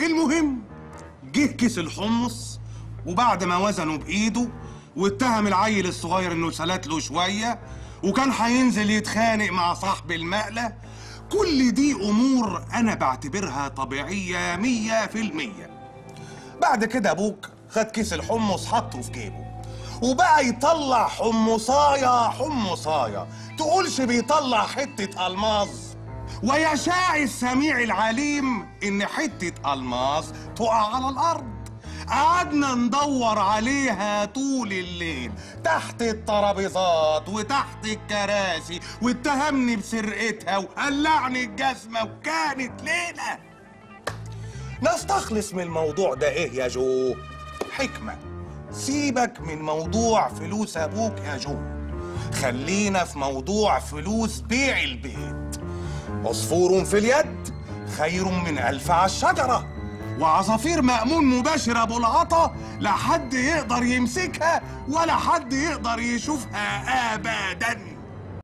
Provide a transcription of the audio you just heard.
المهم جه كيس الحمص وبعد ما وزنه بايده واتهم العيل الصغير انه سلت له شويه وكان هينزل يتخانق مع صاحب المقله كل دي امور انا بعتبرها طبيعيه مية في المية بعد كده ابوك خد كيس الحمص حطه في جيبه وبقى يطلع حمصايه حمصايه تقولش بيطلع حته الماظ ويشاء السميع العليم ان حته الماظ تقع على الارض قعدنا ندور عليها طول الليل تحت الترابيزات وتحت الكراسي واتهمني بسرقتها وقلعني الجزمه وكانت ليله نستخلص من الموضوع ده ايه يا جو حكمه سيبك من موضوع فلوس ابوك يا جو خلينا في موضوع فلوس بيع البيت عصفور في اليد خير من ألف على الشجرة وعصافير مأمون مباشر أبو العطا لا حد يقدر يمسكها ولا حد يقدر يشوفها أبداً